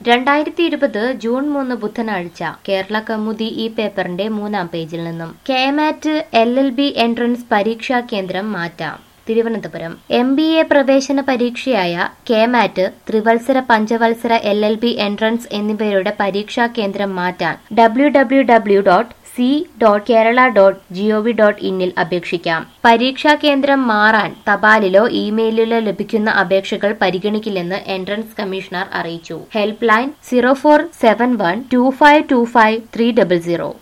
രണ്ടായിരത്തി ഇരുപത് ജൂൺ മൂന്ന് ബുധനാഴ്ച കേരള കൗമുദി ഈ പേപ്പറിന്റെ മൂന്നാം പേജിൽ നിന്നും KMAT L L B entrance പരീക്ഷാ കേന്ദ്രം മാറ്റാം തിരുവനന്തപുരം എം ബി എ പ്രവേശന പരീക്ഷയായ കെമാറ്റ് ത്രിവത്സര പഞ്ചവത്സര എൽ എൽ ബി എൻട്രൻസ് എന്നിവയുടെ പരീക്ഷാ കേന്ദ്രം മാറ്റാൻ W W W dot C dot Kerala dot GOV dot ഇന്നിൽ അപേക്ഷിക്കാം പരീക്ഷാ കേന്ദ്രം മാറാൻ തപാലിലോ ഇമെയിലിലോ ലഭിക്കുന്ന അപേക്ഷകൾ പരിഗണിക്കില്ലെന്ന് എൻട്രൻസ് കമ്മീഷണർ അറിയിച്ചു helpline zero four seven one two five two five three double zero